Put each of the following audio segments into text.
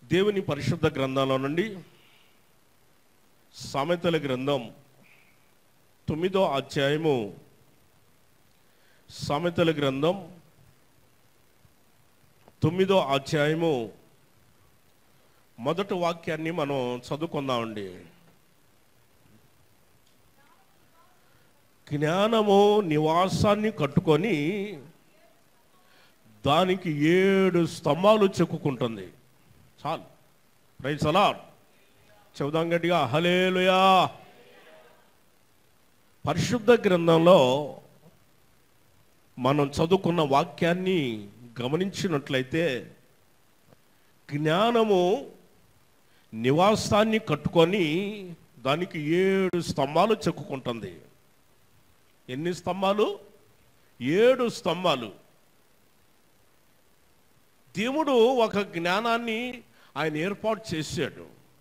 దేవుని పరిశుద్ధ గ్రంథంలో నుండి సామెతల గ్రంథం తొమ్మిదో అధ్యాయము సామెతల గ్రంథం తొమ్మిదో అధ్యాయము మొదటి వాక్యాన్ని మనం చదువుకుందామండి జ్ఞానము నివాసాన్ని కట్టుకొని దానికి ఏడు స్తంభాలు చెక్కుకుంటుంది చాలు ప్రైజ్ అలా చెబుదాం గట్టిగా హలేలుయా పరిశుద్ధ గ్రంథంలో మనం చదువుకున్న వాక్యాన్ని గమనించినట్లయితే జ్ఞానము నివాసాన్ని కట్టుకొని దానికి ఏడు స్తంభాలు చెక్కుకుంటుంది ఎన్ని స్తంభాలు ఏడు స్తంభాలు దేవుడు ఒక జ్ఞానాన్ని ఆయన ఏర్పాటు చేశాడు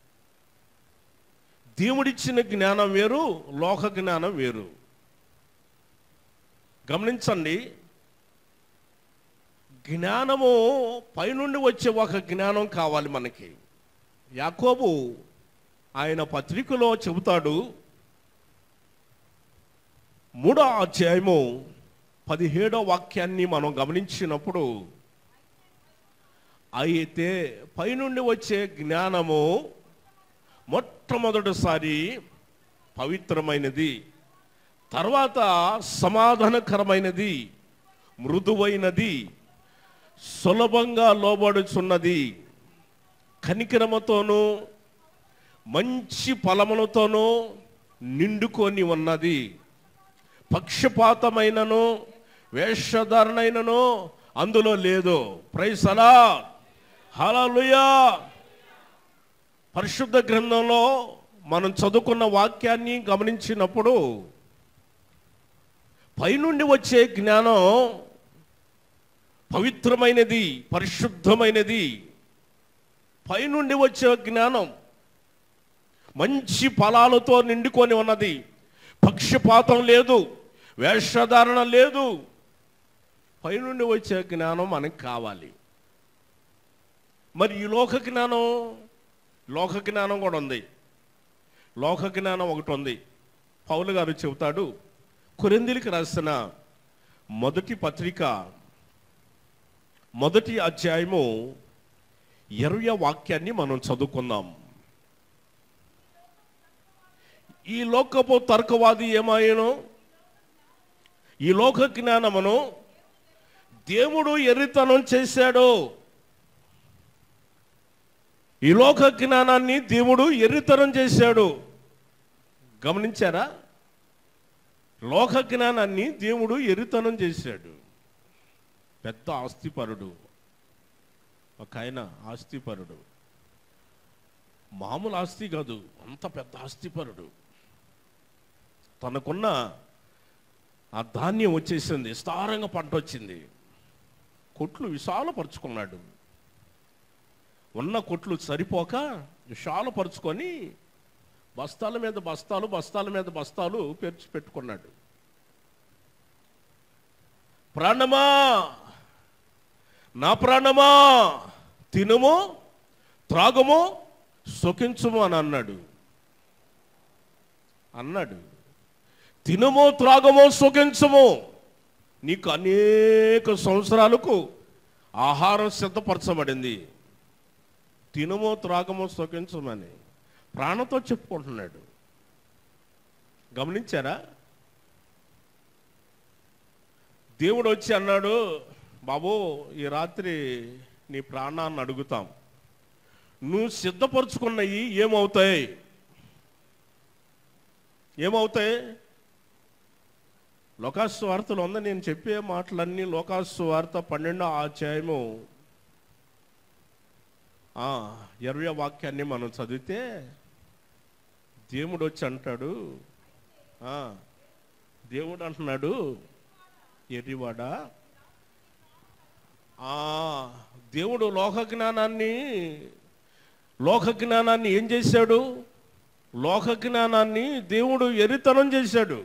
దేవుడిచ్చిన జ్ఞానం వేరు లోక జ్ఞానం వేరు గమనించండి జ్ఞానము పైనుండి వచ్చే ఒక జ్ఞానం కావాలి మనకి యాకోబు ఆయన పత్రికలో చెబుతాడు మూడో అధ్యాయము పదిహేడో వాక్యాన్ని మనం గమనించినప్పుడు అయితే పైనుండి వచ్చే జ్ఞానము మొట్టమొదటిసారి పవిత్రమైనది తర్వాత సమాధానకరమైనది మృదువైనది సులభంగా లోబడుచున్నది కనికరమతోనూ మంచి ఫలములతోనూ నిండుకొని ఉన్నది పక్షపాతమైనను వేషధారణైనను అందులో లేదు ప్రైసలా హలలుయా పరిశుద్ధ గ్రంథంలో మనం చదువుకున్న వాక్యాన్ని గమనించినప్పుడు పైనుండి వచ్చే జ్ఞానం పవిత్రమైనది పరిశుద్ధమైనది పైనుండి వచ్చే జ్ఞానం మంచి ఫలాలతో నిండుకొని ఉన్నది పక్షపాతం లేదు వేషధారణ లేదు పైనుండి వచ్చే జ్ఞానం మనకు కావాలి మరి ఈ లోక జ్ఞానం లోక జ్ఞానం కూడా ఉంది లోక జ్ఞానం ఒకటి ఉంది పౌలు గారు చెబుతాడు కొరిందిలికి రాసిన మొదటి పత్రిక మొదటి అధ్యాయము ఇరవై వాక్యాన్ని మనం చదువుకుందాం ఈ లోకపు తర్కవాది ఏమాయను ఈ లోక జ్ఞానమును దేవుడు ఎర్రితనం చేశాడు ఈ లోక జ్ఞానాన్ని దేవుడు ఎర్రితనం చేశాడు గమనించారా లోక జ్ఞానాన్ని దేవుడు ఎర్రితనం చేశాడు పెద్ద ఆస్తిపరుడు ఒక ఆయన ఆస్తిపరుడు మామూలు ఆస్తి కాదు అంత పెద్ద ఆస్తిపరుడు తనకున్న ఆ ధాన్యం వచ్చేసింది విస్తారంగా పంట వచ్చింది కొట్లు విశాలపరుచుకున్నాడు ఉన్న కొట్లు సరిపోక విశాలపరుచుకొని బస్తాల మీద బస్తాలు బస్తాల మీద బస్తాలు పేర్చి పెట్టుకున్నాడు ప్రాణమా నా ప్రాణమా తినుము త్రాగము సుఖించుము అని అన్నాడు అన్నాడు తినుము త్రాగము సుఖించుము నీకు అనేక సంవత్సరాలకు ఆహారం సిద్ధపరచబడింది తినుము త్రాగము సుఖించమని ప్రాణంతో చెప్పుకుంటున్నాడు గమనించారా దేవుడు వచ్చి అన్నాడు బాబు ఈ రాత్రి నీ ప్రాణాన్ని అడుగుతాం నువ్వు సిద్ధపరచుకున్నవి ఏమవుతాయి ఏమవుతాయి లోకాసు వార్తలు ఉంది నేను చెప్పే మాటలన్నీ లోకాసు వార్త పన్నెండో అధ్యాయము ఆ, ఇరవై వాక్యాన్ని మనం చదివితే దేవుడు వచ్చి అంటాడు ఆ, దేవుడు అంటున్నాడు ఎర్రివాడా ఆ, దేవుడు లోక జ్ఞానాన్ని లోక జ్ఞానాన్ని ఏం చేశాడు లోక జ్ఞానాన్ని దేవుడు ఎరితనం చేశాడు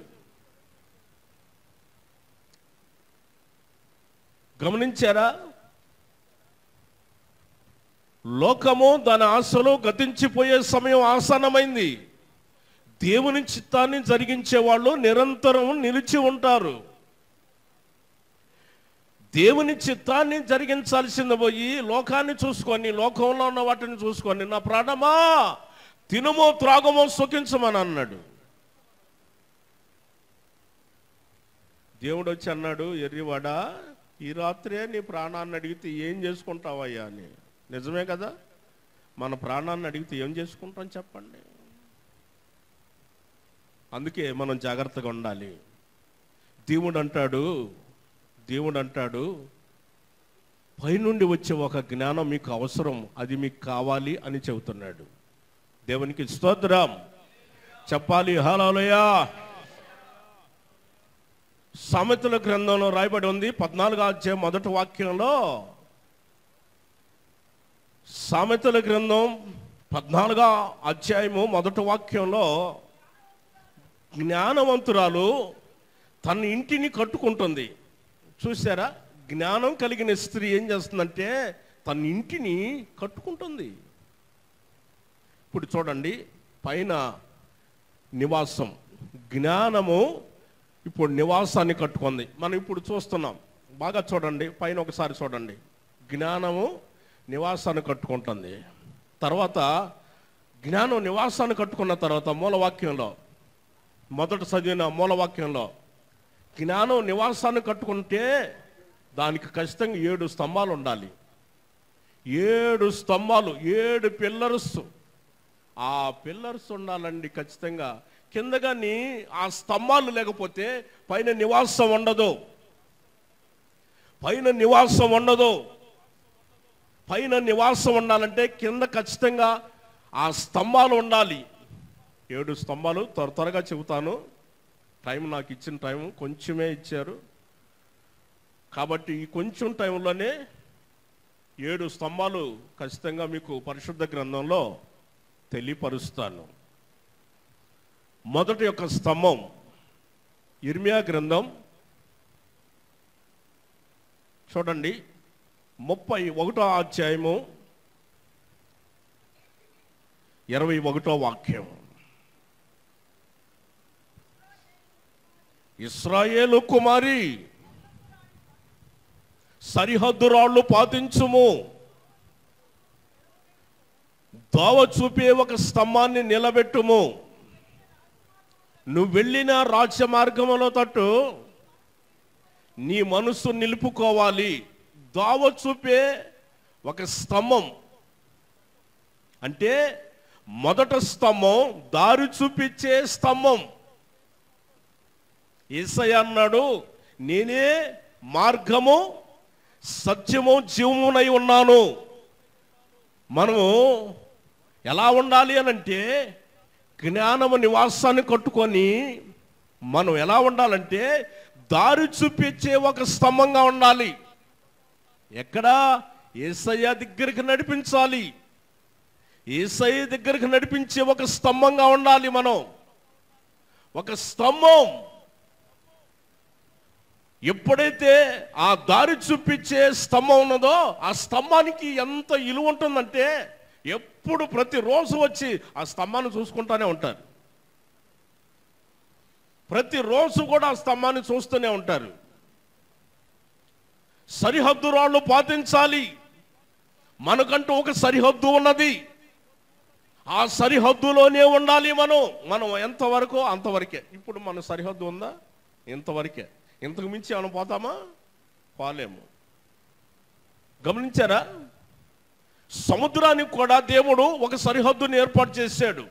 గమనించారా లోకము దాని ఆశలు గతించిపోయే సమయం ఆసన్నమైంది దేవుని చిత్తాన్ని జరిగించే వాళ్ళు నిరంతరం నిలిచి ఉంటారు దేవుని చిత్తాన్ని జరిగించాల్సింది పోయి లోకాన్ని చూసుకొని లోకంలో ఉన్న వాటిని చూసుకొని నా ప్రాణమా తినుమో త్రాగమో సుఖించమని అన్నాడు దేవుడు వచ్చి అన్నాడు ఎర్రివాడా ఈ రాత్రే నీ ప్రాణాన్ని అడిగితే ఏం చేసుకుంటావయ్యా అని నిజమే కదా మన ప్రాణాన్ని అడిగితే ఏం చేసుకుంటాం చెప్పండి అందుకే మనం జాగ్రత్తగా ఉండాలి దేవుడు అంటాడు దేవుడు అంటాడు పైనుండి వచ్చే ఒక జ్ఞానం మీకు అవసరం అది మీకు కావాలి అని చెబుతున్నాడు దేవునికి స్తోత్రం చెప్పాలి హలోయా సామెతల గ్రంథంలో రాయబడి ఉంది పద్నాలుగు అధ్యాయం మొదటి వాక్యంలో సామెతల గ్రంథం పద్నాలుగో అధ్యాయము మొదటి వాక్యంలో జ్ఞానవంతురాలు తన ఇంటిని కట్టుకుంటుంది చూసారా జ్ఞానం కలిగిన స్త్రీ ఏం చేస్తుందంటే తన ఇంటిని కట్టుకుంటుంది ఇప్పుడు చూడండి పైన నివాసం జ్ఞానము ఇప్పుడు నివాసాన్ని కట్టుకుంది మనం ఇప్పుడు చూస్తున్నాం బాగా చూడండి పైన ఒకసారి చూడండి జ్ఞానము నివాసాన్ని కట్టుకుంటుంది తర్వాత జ్ఞానం నివాసాన్ని కట్టుకున్న తర్వాత మూలవాక్యంలో మొదట చదివిన మూలవాక్యంలో జ్ఞానం నివాసాన్ని కట్టుకుంటే దానికి ఖచ్చితంగా ఏడు స్తంభాలు ఉండాలి ఏడు స్తంభాలు ఏడు పిల్లర్స్ ఆ పిల్లర్స్ ఉండాలండి ఖచ్చితంగా కింద కానీ ఆ స్తంభాలు లేకపోతే పైన నివాసం ఉండదు పైన నివాసం ఉండదు పైన నివాసం ఉండాలంటే కింద ఖచ్చితంగా ఆ స్తంభాలు ఉండాలి ఏడు స్తంభాలు త్వర త్వరగా చెబుతాను టైం నాకు ఇచ్చిన టైం కొంచెమే ఇచ్చారు కాబట్టి ఈ కొంచెం టైంలోనే ఏడు స్తంభాలు ఖచ్చితంగా మీకు పరిశుద్ధ గ్రంథంలో తెలియపరుస్తాను మొదటి యొక్క స్తంభం ఇర్మియా గ్రంథం చూడండి ముప్పై ఒకటో అధ్యాయము ఇరవై ఒకటో వాక్యం ఇస్రాయేలు కుమారి సరిహద్దు రాళ్ళు పాటించుము దోవ చూపే ఒక స్తంభాన్ని నిలబెట్టుము నువ్వు వెళ్ళిన రాజ్య మార్గములో తట్టు నీ మనసు నిలుపుకోవాలి దోవ చూపే ఒక స్తంభం అంటే మొదట స్తంభం దారి చూపించే స్తంభం ఏసయ్య అన్నాడు నేనే మార్గము సత్యము జీవమునై ఉన్నాను మనము ఎలా ఉండాలి అని అంటే జ్ఞానము నివాసాన్ని కట్టుకొని మనం ఎలా ఉండాలంటే దారి చూపించే ఒక స్తంభంగా ఉండాలి ఎక్కడ ఏసయ్య దగ్గరికి నడిపించాలి ఏసయ్య దగ్గరికి నడిపించే ఒక స్తంభంగా ఉండాలి మనం ఒక స్తంభం ఎప్పుడైతే ఆ దారి చూపించే స్తంభం ఉన్నదో ఆ స్తంభానికి ఎంత ఇలువ ఉంటుందంటే ఎప్పుడు ప్రతిరోజు వచ్చి ఆ స్తంభాన్ని చూసుకుంటానే ఉంటారు ప్రతిరోజు కూడా ఆ స్తంభాన్ని చూస్తూనే ఉంటారు సరిహద్దు రాళ్ళు పాటించాలి మనకంటూ ఒక సరిహద్దు ఉన్నది ఆ సరిహద్దులోనే ఉండాలి మనం మనం ఎంతవరకు అంతవరకే ఇప్పుడు మన సరిహద్దు ఉందా ఇంతవరకే ఇంతకు మించి ఏమైనా పోతామా పోలేము గమనించారా సముద్రానికి కూడా దేవుడు ఒక సరిహద్దుని ఏర్పాటు చేశాడు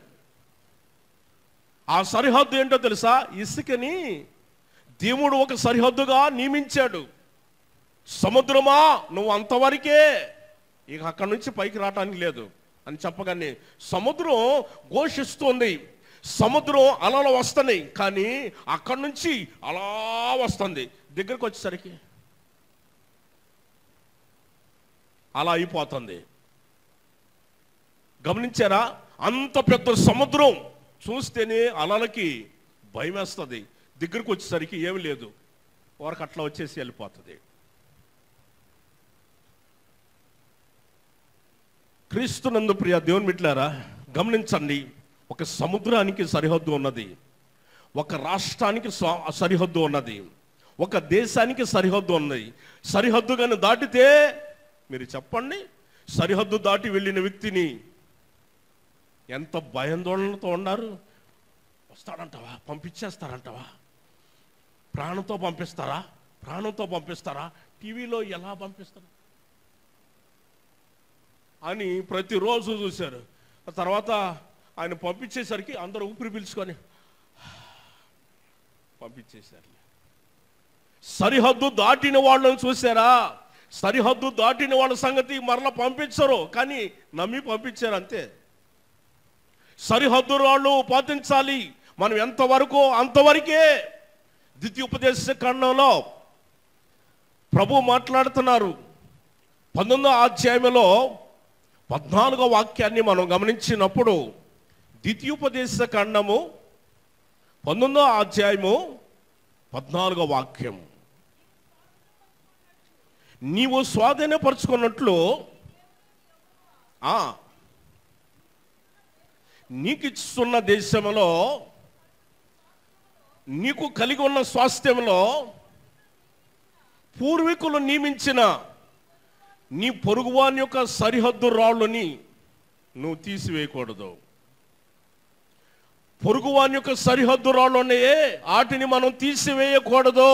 ఆ సరిహద్దు ఏంటో తెలుసా ఇసుకని దేవుడు ఒక సరిహద్దుగా నియమించాడు సముద్రమా నువ్వు అంతవరకే ఇక అక్కడి నుంచి పైకి రావటానికి లేదు అని చెప్పగానే సముద్రం ఘోషిస్తుంది సముద్రం అలలు వస్తున్నాయి కానీ అక్కడి నుంచి అలా వస్తుంది దగ్గరకు వచ్చేసరికి అలా అయిపోతుంది గమనించారా అంత పెద్ద సముద్రం చూస్తేనే అలలకి భయం వేస్తుంది దగ్గరకు వచ్చేసరికి ఏమి లేదు వారికి అట్లా వచ్చేసి వెళ్ళిపోతుంది క్రీస్తునందు ప్రియ దేవుని మిట్లారా గమనించండి ఒక సముద్రానికి సరిహద్దు ఉన్నది ఒక రాష్ట్రానికి స్వ- సరిహద్దు ఉన్నది ఒక దేశానికి సరిహద్దు ఉన్నది సరిహద్దు కానీ దాటితే మీరు చెప్పండి సరిహద్దు దాటి వెళ్ళిన వ్యక్తిని ఎంత భయాందోళనతో ఉన్నారు వస్తాడంటావా పంపించేస్తారంటావా ప్రాణంతో పంపిస్తారా ప్రాణంతో పంపిస్తారా టీవీలో ఎలా పంపిస్తారు అని ప్రతిరోజు చూశారు ఆ తర్వాత ఆయన పంపించేసరికి అందరూ ఊపిరి పీల్చుకొని పంపించేశారు సరిహద్దు దాటిన వాళ్ళని చూసారా సరిహద్దు దాటిన వాళ్ళ సంగతి మరలా పంపించరు కానీ నమ్మి పంపించారు అంతే సరిహద్దు వాళ్ళు పాటించాలి మనం ఎంతవరకు అంతవరకే ద్వితీయోపదేశ ఖండంలో ప్రభు మాట్లాడుతున్నారు పంతొమ్మిదో అధ్యాయంలో పద్నాలుగో వాక్యాన్ని మనం గమనించినప్పుడు ద్వితీయోపదేశ ఖండము పంతొమ్మిదో అధ్యాయము పద్నాలుగో వాక్యం నీవు స్వాధీనపరుచుకున్నట్లు ఆ నీకు ఇస్తున్న దేశంలో నీకు కలిగి ఉన్న స్వాస్థ్యంలో పూర్వీకులు నియమించిన నీ పొరుగువాని యొక్క సరిహద్దు రాళ్ళని నువ్వు తీసివేయకూడదు పొరుగువాని యొక్క సరిహద్దు రాళ్ళు ఉన్నాయే వాటిని మనం తీసివేయకూడదు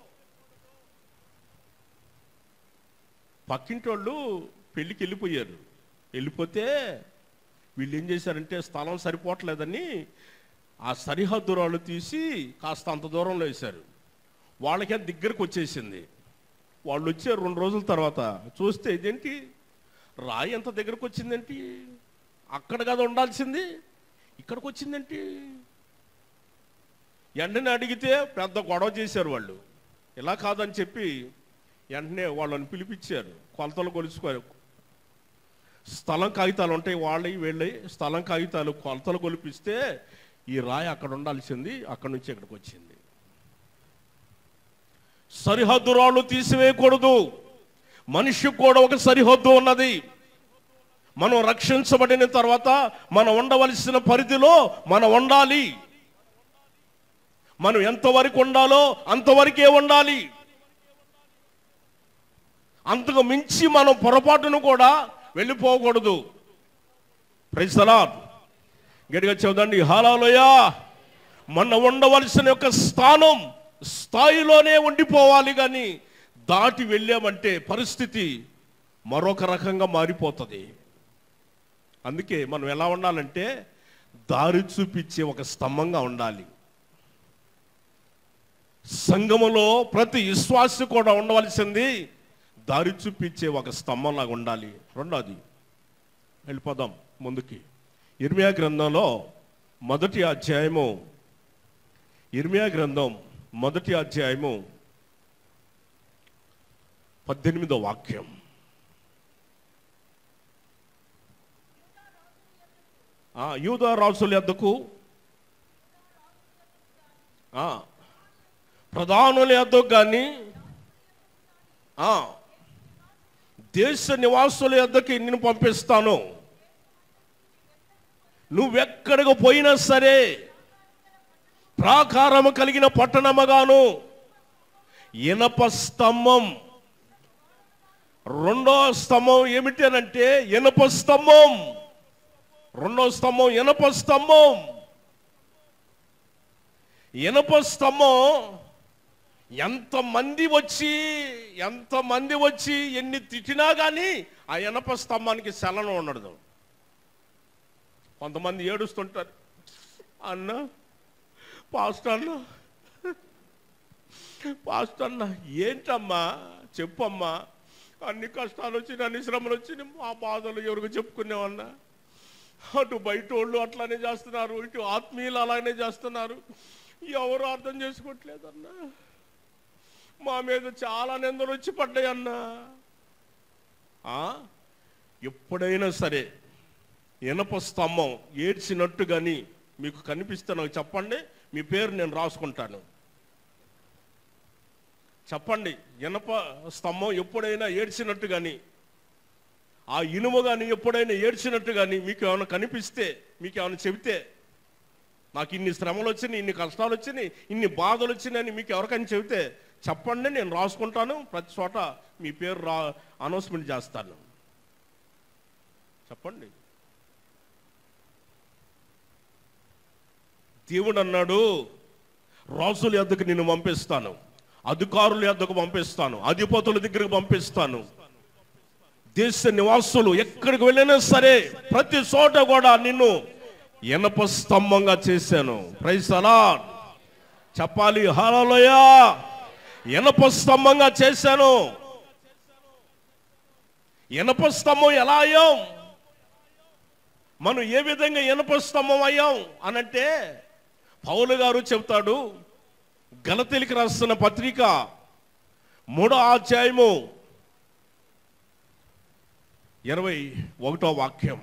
పక్కింటి వాళ్ళు పెళ్ళికి వెళ్ళిపోయారు వెళ్ళిపోతే వీళ్ళు ఏం చేశారంటే స్థలం సరిపోవట్లేదని ఆ సరిహద్దు రాళ్ళు తీసి కాస్త అంత దూరంలో వేశారు వాళ్ళకి అది దగ్గరకు వచ్చేసింది వాళ్ళు వచ్చే రెండు రోజుల తర్వాత చూస్తే ఇదేంటి రాయి ఎంత దగ్గరకు వచ్చిందేంటి అక్కడ కదా ఉండాల్సింది ఇక్కడికి వచ్చిందేంటి వెంటనే అడిగితే పెద్ద గొడవ చేశారు వాళ్ళు ఇలా కాదని చెప్పి వెంటనే వాళ్ళని పిలిపించారు కొలతలు కొలుచుకోరు స్థలం కాగితాలు ఉంటాయి వాళ్ళవి వీళ్ళవి స్థలం కాగితాలు కొలతలు కొలిపిస్తే ఈ రాయి అక్కడ ఉండాల్సింది అక్కడి నుంచి ఇక్కడికి వచ్చింది సరిహద్దు రాళ్ళు తీసివేయకూడదు మనిషికి కూడా ఒక సరిహద్దు ఉన్నది మనం రక్షించబడిన తర్వాత మనం ఉండవలసిన పరిధిలో మనం ఉండాలి మనం ఎంతవరకు ఉండాలో అంతవరకే ఉండాలి అంతకు మించి మనం పొరపాటును కూడా వెళ్ళిపోకూడదు ప్రైసలా గట్టిగా చెబుదండి హాలాలోయా మన ఉండవలసిన యొక్క స్థానం స్థాయిలోనే ఉండిపోవాలి కానీ దాటి వెళ్ళామంటే పరిస్థితి మరొక రకంగా మారిపోతుంది అందుకే మనం ఎలా ఉండాలంటే దారి చూపించే ఒక స్తంభంగా ఉండాలి సంఘములో ప్రతి విశ్వాసి కూడా ఉండవలసింది దారి చూపించే ఒక స్తంభంలాగా ఉండాలి రెండోది వెళ్ళిపోదాం ముందుకి ఇర్మియా గ్రంథంలో మొదటి అధ్యాయము ఇర్మియా గ్రంథం మొదటి అధ్యాయము పద్దెనిమిదో వాక్యం ఆ, యూదా రాసుల యొద్దకు ఆ, ప్రధానుల యొద్దకు కానీ ఆ, దేశ నివాసుల యొద్దకి నేను పంపిస్తాను నువ్వెక్కడికి పోయినా సరే ప్రాకారము కలిగిన పట్టణముగాను ఇనప స్తంభం రెండో స్తంభం ఏమిటి అంటే ఇనప స్తంభం రెండో స్తంభం ఇనప స్తంభం ఇనప స్తంభం ఎంతమంది వచ్చి ఎంతమంది వచ్చి ఎన్ని తిట్టినా కానీ ఆ ఇనప స్తంభానికి చలనం ఉండదు కొంతమంది ఏడుస్తుంటారు అన్న పాస్టర్ అన్న పాస్టర్ అన్న ఏంటమ్మా చెప్పమ్మా అన్ని కష్టాలు వచ్చినాయి అన్ని శ్రమలు వచ్చినాయి మా బాధలు ఎవరికి చెప్పుకునేవన్నా అటు బయట వాళ్ళు అట్లానే చేస్తున్నారు ఇటు ఆత్మీయులు అలానే చేస్తున్నారు ఎవరు అర్థం చేసుకోవట్లేదన్నా మా మీద చాలా నిందలు వచ్చి పడ్డాయన్నా ఆ? ఎప్పుడైనా సరే ఇనప స్తంభం ఏడ్చినట్టు కానీ మీకు కనిపిస్తే నాకు చెప్పండి మీ పేరు నేను రాసుకుంటాను చెప్పండి ఇనప స్తంభం ఎప్పుడైనా ఏడ్చినట్టు కానీ ఆ ఇనుము కానీ ఎప్పుడైనా ఏడ్చినట్టు కానీ మీకు ఏమైనా కనిపిస్తే మీకు ఏమైనా చెబితే నాకు ఇన్ని శ్రమలు వచ్చినాయి ఇన్ని కష్టాలు వచ్చినాయి ఇన్ని బాధలు వచ్చినాయని మీకు ఎవరికైనా చెబితే చెప్పండి నేను రాసుకుంటాను ప్రతి చోట మీ పేరు రా అనౌన్స్మెంట్ చేస్తాను చెప్పండి దేవుడు అన్నాడు రాజుల యొద్దకు నిన్ను పంపిస్తాను అధికారుల యొద్దకు పంపిస్తాను అధిపతుల దగ్గరకు పంపిస్తాను దేశ నివాసులు ఎక్కడికి వెళ్ళినా సరే ప్రతి చోట కూడా నిన్ను ఇనప స్తంభంగా చేశాను ప్రైజ్ అలా చెప్పాలి హాలలోయ ఇనప స్తంభంగా చేశాను ఇనప స్తంభం ఎలా అయ్యాం మనం ఏ విధంగా ఇనప స్తంభం అయ్యాం అనంటే పౌలు గారు చెప్తాడు గలతెలికి రాస్తున్న పత్రిక మూడో అధ్యాయము ఇరవై ఒకటో వాక్యం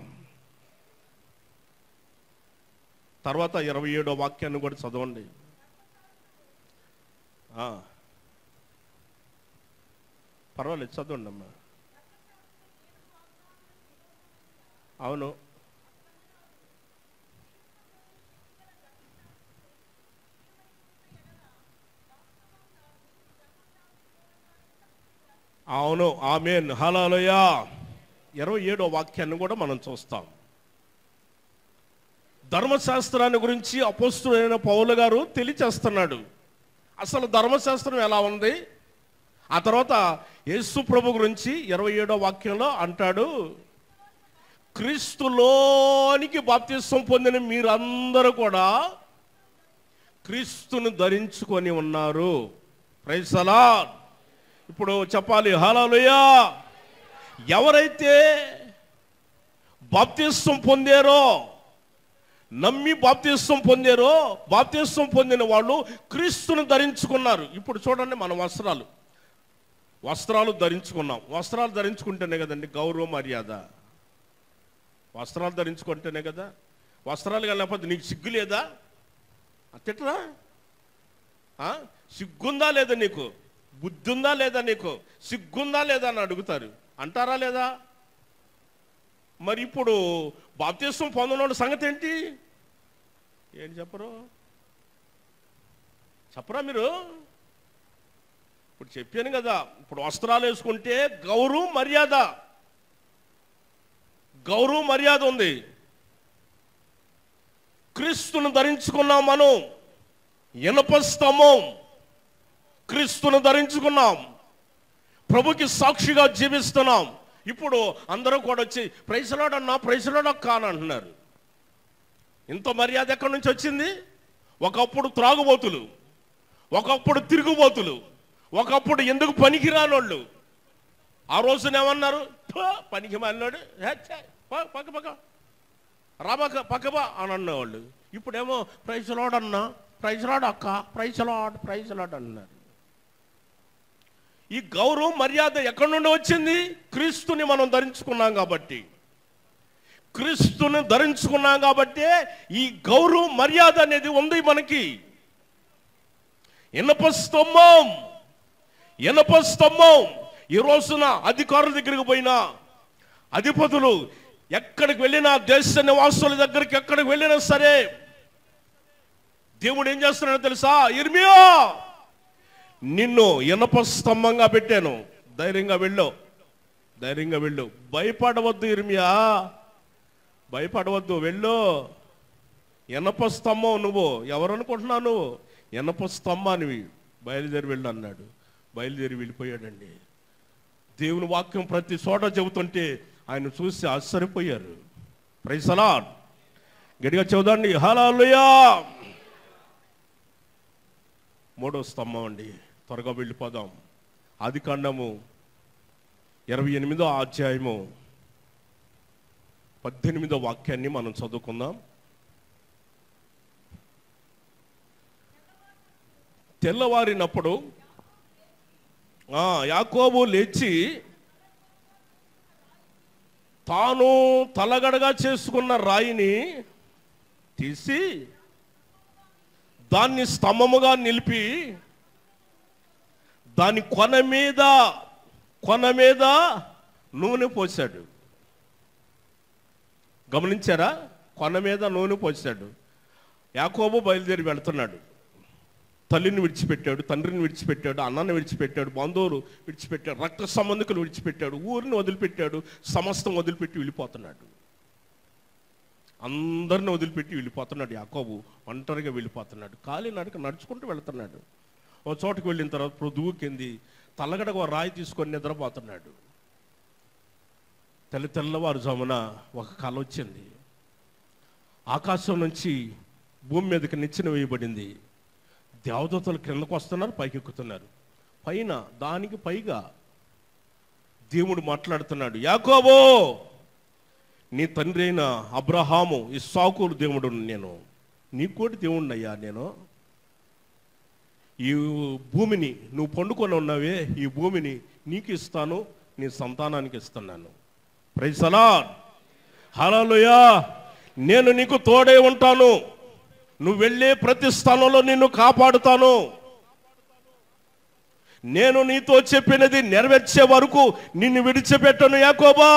తర్వాత ఇరవై ఏడో వాక్యాన్ని కూడా చదవండి ఆ. పర్వాలేదు చదవండి అమ్మా అవును అవును ఆమెన్ హలాలయ ఇరవై ఏడో వాక్యాన్ని కూడా మనం చూస్తాం ధర్మశాస్త్రాన్ని గురించి అపోస్తుడైన పౌలు గారు తెలియచేస్తున్నాడు అసలు ధర్మశాస్త్రం ఎలా ఉంది ఆ తర్వాత యేసు ప్రభు గురించి ఇరవై ఏడో వాక్యంలో అంటాడు క్రీస్తులోనికి బాప్తిస్వం పొందిన మీరందరూ కూడా క్రీస్తును ధరించుకొని ఉన్నారు ప్రైసలా ఇప్పుడు చెప్పాలి హలోలుయా ఎవరైతే బాప్తిస్వం పొందారో నమ్మి బాప్తిస్వం పొందారో బాప్తిస్వం పొందిన వాళ్ళు క్రీస్తును ధరించుకున్నారు ఇప్పుడు చూడండి మన వస్త్రాలు వస్త్రాలు ధరించుకున్నాం వస్త్రాలు ధరించుకుంటేనే కదండి గౌరవ మర్యాద వస్త్రాలు ధరించుకుంటేనే కదా వస్త్రాలు లేకపోతే నీకు సిగ్గు లేదా తిట్టరా ఆ? సిగ్గుందా లేదా నీకు బుద్ధి ఉందా లేదా నీకు సిగ్గుందా లేదా అని అడుగుతారు అంటారా లేదా మరి ఇప్పుడు బాప్తిస్వం పొందనోడు సంగతి ఏంటి ఏంటి చెప్పరు చెప్పరా మీరు ఇప్పుడు చెప్పాను కదా ఇప్పుడు వస్త్రాలు వేసుకుంటే గౌరవం మర్యాద గౌరవం మర్యాద ఉంది క్రీస్తును ధరించుకున్నాం మనం ఇనప స్తంభం క్రీస్తును ధరించుకున్నాం ప్రభుకి సాక్షిగా జీవిస్తున్నాం ఇప్పుడు అందరూ కూడా వచ్చి ప్రైసలాడన్నా ప్రైసలాడక్క అని అంటున్నారు ఇంత మర్యాద ఎక్కడి నుంచి వచ్చింది ఒకప్పుడు త్రాగుబోతులు ఒకప్పుడు తిరుగుబోతులు ఒకప్పుడు ఎందుకు పనికిరానోళ్ళు ఆ రోజున ఏమన్నారు "ఫు, పనికి మాలినాడు హే, ఛే, పో, పక్క పక్క రాబక పక్కబా అని అన్నవాళ్ళు ఇప్పుడేమో ప్రైజలాడ్ అన్నా ప్రైజలాడ్ అక్క ప్రైజలాడ్ ప్రైజలాడ్ అన్నారు ఈ గౌరవం మర్యాద ఎక్కడి నుండి వచ్చింది క్రీస్తుని మనం ధరించుకున్నాం కాబట్టి క్రీస్తుని ధరించుకున్నాం కాబట్టి ఈ గౌరవం మర్యాద అనేది ఉంది మనకి ఇనప స్తంభం ఇనప స్తంభం ఈ రోజున అధికారుల దగ్గరికి పోయినా అధిపతులు ఎక్కడికి వెళ్ళినా దేశ నివాసుల దగ్గరికి ఎక్కడికి వెళ్ళినా సరే దేవుడు ఏం చేస్తున్నాడో తెలుసా ఇర్మియా నిన్ను ఇనప స్తంభంగా పెట్టాను ధైర్యంగా వెళ్ళు ధైర్యంగా వెళ్ళు భయపడవద్దు ఇర్మియా భయపడవద్దు వెళ్ళు ఇనప స్తంభం నువ్వు ఎవరు అనుకుంటున్నావు నువ్వు ఇనప స్తంభానివి బయలుదేరి వెళ్ళు అన్నాడు బయలుదేరి వెళ్ళిపోయాడండి దేవుని వాక్యం ప్రతి చోట చెబుతుంటే ఆయన చూసి ఆశ్చర్యపోయారు ప్రైసలా గట్టిగా చెబుదండి హలోయా మూడో స్తంభం అండి త్వరగా వెళ్ళిపోదాం ఆది కాండము ఇరవై ఎనిమిదో అధ్యాయము పద్దెనిమిదో వాక్యాన్ని మనం చదువుకుందాం తెల్లవారినప్పుడు ఆ, యాకోబు లేచి తాను తలగడగా చేసుకున్న రాయిని తీసి దాన్ని స్తంభముగా నిలిపి దాని కొన మీద కొన మీద నూనె పోశాడు గమనించారా కొన మీద నూనె పోసాడు యాకోబు బయలుదేరి వెళ్తున్నాడు తల్లిని విడిచిపెట్టాడు తండ్రిని విడిచిపెట్టాడు అన్నని విడిచిపెట్టాడు బంధువులు విడిచిపెట్టాడు రక్త సంబంధికులు విడిచిపెట్టాడు ఊరిని వదిలిపెట్టాడు సమస్తం వదిలిపెట్టి వెళ్ళిపోతున్నాడు అందరిని వదిలిపెట్టి వెళ్ళిపోతున్నాడు యాకోబు ఒంటరిగా వెళ్ళిపోతున్నాడు కాలి నడక నడుచుకుంటూ వెళ్తున్నాడు ఓ చోటుకు వెళ్ళిన తర్వాత పొద్దుగుకింది తల్లగడగ ఓ రాయి తీసుకొని నిద్రపోతున్నాడు తెల్ల తెల్లవారుజామున ఒక కళ వచ్చింది ఆకాశం నుంచి భూమి మీదకి నిచ్చెన వేయబడింది దేవదూతలు క్రిందకు వస్తున్నారు పైకి ఎక్కుతున్నారు పైన దానికి పైగా దేవుడు మాట్లాడుతున్నాడు యాకోబో నీ తండ్రి అయిన అబ్రహాము ఇస్సాకులు దేవుడు నేను నీ కోటి దేవుణ్ణి అయ్యా నేను ఈ భూమిని నువ్వు పండుకొని ఉన్నావే ఈ భూమిని నీకు ఇస్తాను నీ సంతానానికి ఇస్తున్నాను ప్రైసలా హలోయా నేను నీకు తోడే ఉంటాను నువ్వు వెళ్ళే ప్రతి స్థలంలో నిన్ను కాపాడుతాను నేను నీతో చెప్పినది నెరవేర్చే వరకు నిన్ను విడిచిపెట్టను యాకోబా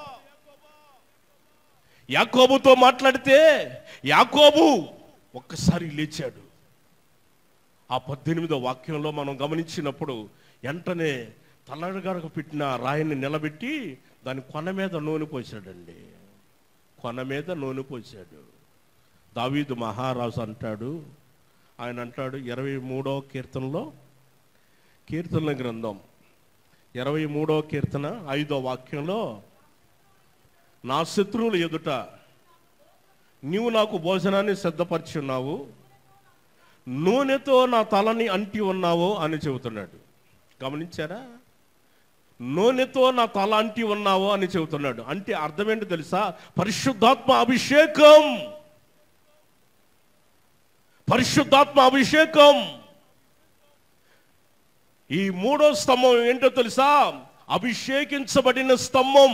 యాకోబుతో మాట్లాడితే యాకోబు ఒక్కసారి లేచాడు ఆ పద్దెనిమిదో వాక్యంలో మనం గమనించినప్పుడు వెంటనే తల్లడగడకు పెట్టిన రాయిని నిలబెట్టి దాని కొన మీద నూనె పోసాడండి కొన మీద నూనె పోసాడు దావీదు మహారాజు అంటాడు ఆయన అంటాడు ఇరవై మూడో కీర్తనలో కీర్తనల గ్రంథం ఇరవై మూడో కీర్తన ఐదో వాక్యంలో నా శత్రువుల ఎదుట నీవు నాకు భోజనాన్ని సిద్ధపరిచి ఉన్నావు నూనెతో నా తలని అంటి ఉన్నావు అని చెబుతున్నాడు గమనించారా నూనెతో నా తల అంటి ఉన్నావు అని చెబుతున్నాడు అంటే అర్థం ఏంటో తెలుసా పరిశుద్ధాత్మ అభిషేకం పరిశుద్ధాత్మ అభిషేకం ఈ మూడో స్తంభం ఏంటో తెలుసా అభిషేకించబడిన స్తంభం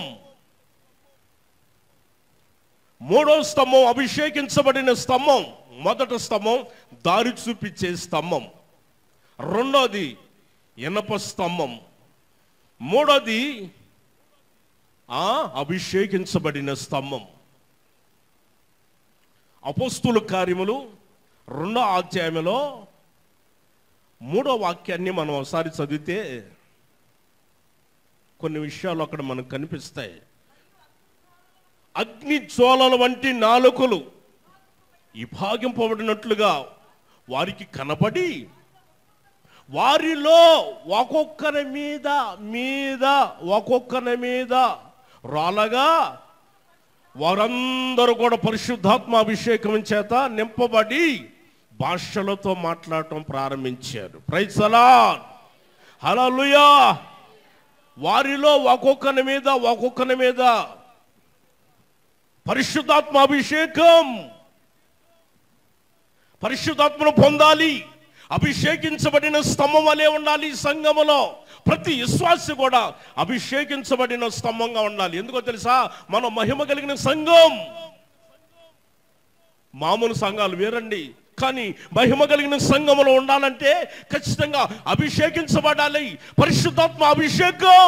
మూడో స్తంభం అభిషేకించబడిన స్తంభం మొదటి స్తంభం దారి చూపించే స్తంభం రెండోది ఇనప స్తంభం మూడోది ఆ అభిషేకించబడిన స్తంభం అపోస్తుల కార్యములు రెండో అధ్యాయంలో మూడో వాక్యాన్ని మనం ఒకసారి చదివితే కొన్ని విషయాలు అక్కడ మనకు కనిపిస్తాయి అగ్ని జ్వాలల వంటి నాలుకలు విభాగింపబడినట్లుగా వారికి కనబడి వారిలో ఒక్కొక్కరి మీద మీద ఒక్కొక్కరి మీద రాలగా వారందరూ కూడా పరిశుద్ధాత్మ అభిషేకం చేత నింపబడి భాషలతో మాట్లాడటం ప్రారంభించారు ప్రైసలా హలలుయా వారిలో ఒక్కొక్కరి మీద ఒక్కొక్కరి మీద పరిశుద్ధాత్మ అభిషేకం పరిశుద్ధాత్మను పొందాలి అభిషేకించబడిన స్తంభం వలె ఉండాలి ఈ సంఘములో ప్రతి విశ్వాసి కూడా అభిషేకించబడిన స్తంభంగా ఉండాలి ఎందుకో తెలుసా మనం మహిమ కలిగిన సంఘం మామూలు సంఘాలు వేరండి కానీ మహిమ కలిగిన సంఘములో ఉండాలంటే ఖచ్చితంగా అభిషేకించబడాలి పరిశుద్ధాత్మ అభిషేకం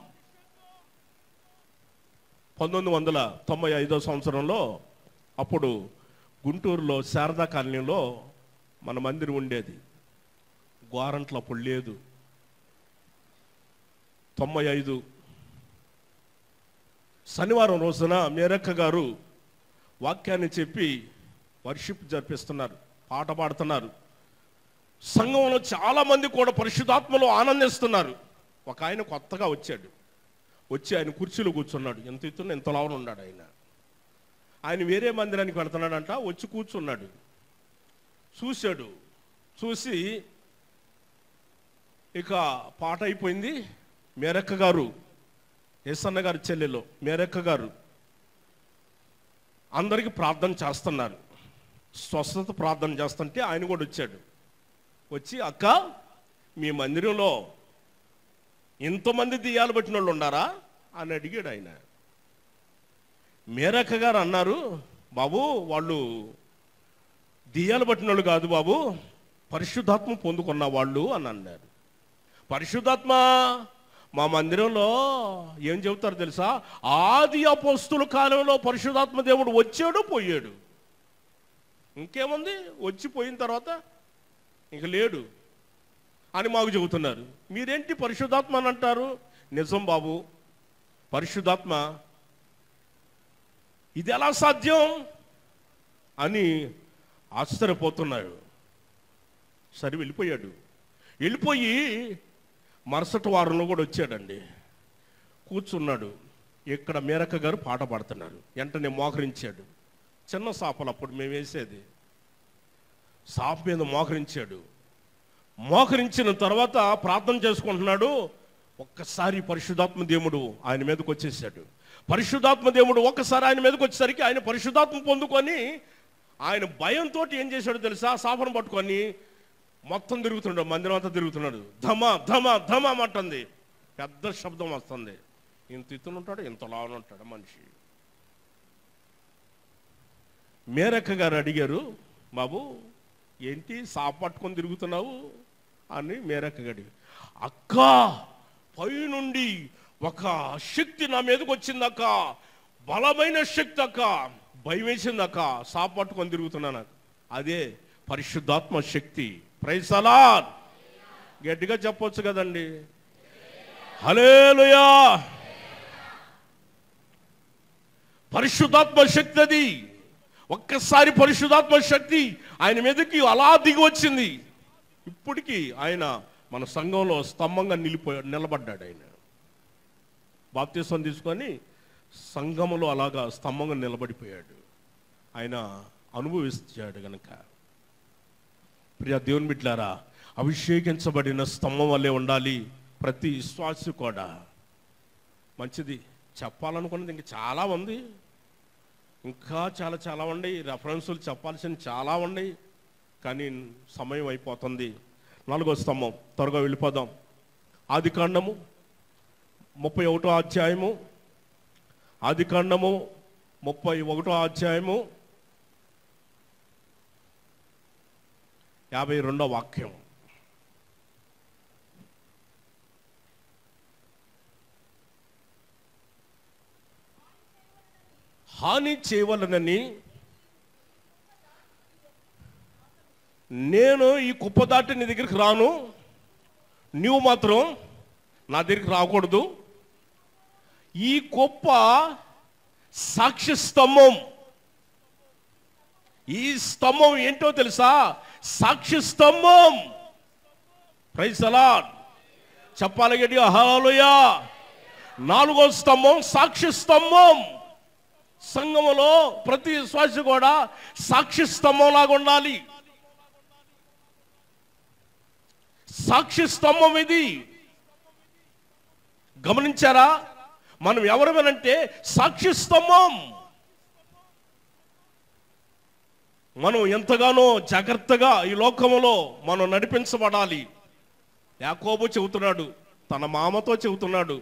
పంతొమ్మిది వందల తొంభై ఐదో సంవత్సరంలో అప్పుడు గుంటూరులో శారదా కాలనీలో మన మందిరం ఉండేది గోరంట్ల అప్పుడు లేదు తొంభై ఐదు శనివారం రోజున మేరక్క గారు వాక్యాన్ని చెప్పి వర్షిప్ జరిపిస్తున్నారు పాట పాడుతున్నారు సంఘంలో చాలా మంది కూడా పరిశుద్ధాత్మలో ఆనందిస్తున్నారు ఒక ఆయన కొత్తగా వచ్చాడు వచ్చి ఆయన కుర్చీలో కూర్చున్నాడు ఎంత ఎత్తున ఎంత లావున ఉన్నాడు ఆయన ఆయన వేరే మందిరానికి వెళ్తున్నాడంట వచ్చి కూర్చున్నాడు చూశాడు చూసి ఇక పాట అయిపోయింది మేరక్క గారు ఏసన్న గారి చెల్లెలో మేరక్క గారు అందరికి ప్రార్థన చేస్తున్నారు స్వస్థత ప్రార్థన చేస్తుంటే ఆయన కూడా వచ్చాడు వచ్చి అక్క మీ మందిరంలో ఇంతమంది దియ్యాలు పట్టిన వాళ్ళు ఉండారా అని అడిగాడు ఆయన మేరక్క గారు అన్నారు బాబు వాళ్ళు దియ్యాలు పట్టిన వాళ్ళు కాదు బాబు పరిశుద్ధాత్మ పొందుకున్న వాళ్ళు అని అన్నారు పరిశుద్ధాత్మ మా మందిరంలో ఏం చెబుతారు తెలుసా ఆది అపోస్తుల కాలంలో పరిశుధాత్మ దేవుడు వచ్చాడు పోయాడు ఇంకేముంది వచ్చి పోయిన తర్వాత ఇంక లేడు అని మాకు చెబుతున్నారు మీరేంటి పరిశుద్ధాత్మ అని అంటారు నిజం బాబు పరిశుద్ధాత్మ ఇది ఎలా సాధ్యం అని ఆశ్చర్యపోతున్నాడు సరే వెళ్ళిపోయాడు వెళ్ళిపోయి మరుసటి వారంలో కూడా వచ్చాడండి కూర్చున్నాడు ఇక్కడ మేరక్క గారు పాట పాడుతున్నారు వెంటనే మోకరించాడు చిన్న సాపలు అప్పుడు మేము వేసేది సాప్ మీద మోకరించాడు మోకరించిన తర్వాత ప్రార్థన చేసుకుంటున్నాడు ఒక్కసారి పరిశుధాత్మ దేవుడు ఆయన మీదకి వచ్చేసాడు పరిశుధాత్మ దేవుడు ఒక్కసారి ఆయన మీదకి వచ్చేసరికి ఆయన పరిశుధాత్మ పొందుకొని ఆయన భయంతో ఏం చేశాడు తెలుసా సాఫను పట్టుకొని మొత్తం తిరుగుతున్నాడు మందిరం అంతా తిరుగుతున్నాడు ధమ ధమ ధమ అంటుంది పెద్ద శబ్దం వస్తుంది ఇంత ఇతను ఉంటాడు ఇంతలా ఉంటాడు మనిషి మేరక్క గారు అడిగారు బాబు ఏంటి సాప్ పట్టుకొని తిరుగుతున్నావు అని మేరక్క గారు అక్క పైనుండి ఒక శక్తి నా మీదకి వచ్చిందక్క బలమైన శక్తి అక్క భయం వేసిందక్క సాప్ పట్టుకొని తిరుగుతున్నాను అక్క. అదే పరిశుద్ధాత్మ శక్తి ప్రైసలా గట్టిగా చెప్పొచ్చు కదండి హలేలుయా పరిశుద్ధాత్మ శక్తి అది ఒక్కసారి పరిశుద్ధాత్మ శక్తి ఆయన మీదకి అలా దిగి వచ్చింది ఇప్పటికీ ఆయన మన సంఘంలో స్తంభంగా నిలిపోయాడు నిలబడ్డాడు ఆయన బాప్తీసం తీసుకొని సంఘములో అలాగా స్తంభంగా నిలబడిపోయాడు ఆయన అనుభవిస్తాడు గనక ప్రియ దేవుని బిడ్లారా అభిషేకించబడిన స్తంభం వల్లే ఉండాలి ప్రతి విశ్వాసి కూడా మంచిది చెప్పాలనుకున్నది ఇంక చాలా ఉంది ఇంకా చాలా చాలా ఉన్నాయి రెఫరెన్సులు చెప్పాల్సిన చాలా ఉన్నాయి కానీ సమయం అయిపోతుంది నాలుగో స్తంభం త్వరగా వెళ్ళిపోదాం ఆది కాండము ముప్పై ఒకటో అధ్యాయము ఆది కాండము ముప్పై ఒకటో అధ్యాయము యాభై రెండో వాక్యం హాని చేయవలనని నేను ఈ కుప్ప దాటి నీ దగ్గరికి రాను నువ్వు మాత్రం నా దగ్గరికి రాకూడదు ఈ కుప్ప సాక్షి స్తంభం ఈ స్తంభం ఏంటో తెలుసా సాక్షి స్తంభం ప్రైజ్ అలాడ్ చెప్పాలి గట్టిగా హలోయా నాలుగో స్తంభం సాక్షి స్తంభం సంఘములో ప్రతి విశ్వాసి కూడా సాక్షి స్తంభం లాగా ఉండాలి సాక్షి స్తంభం ఇది గమనించారా మనం ఎవరమనంటే సాక్షి స్తంభం మనం ఎంతగానో జాగ్రత్తగా ఈ లోకములో మనం నడిపించబడాలి యాకోబు చెబుతున్నాడు తన మామతో చెబుతున్నాడు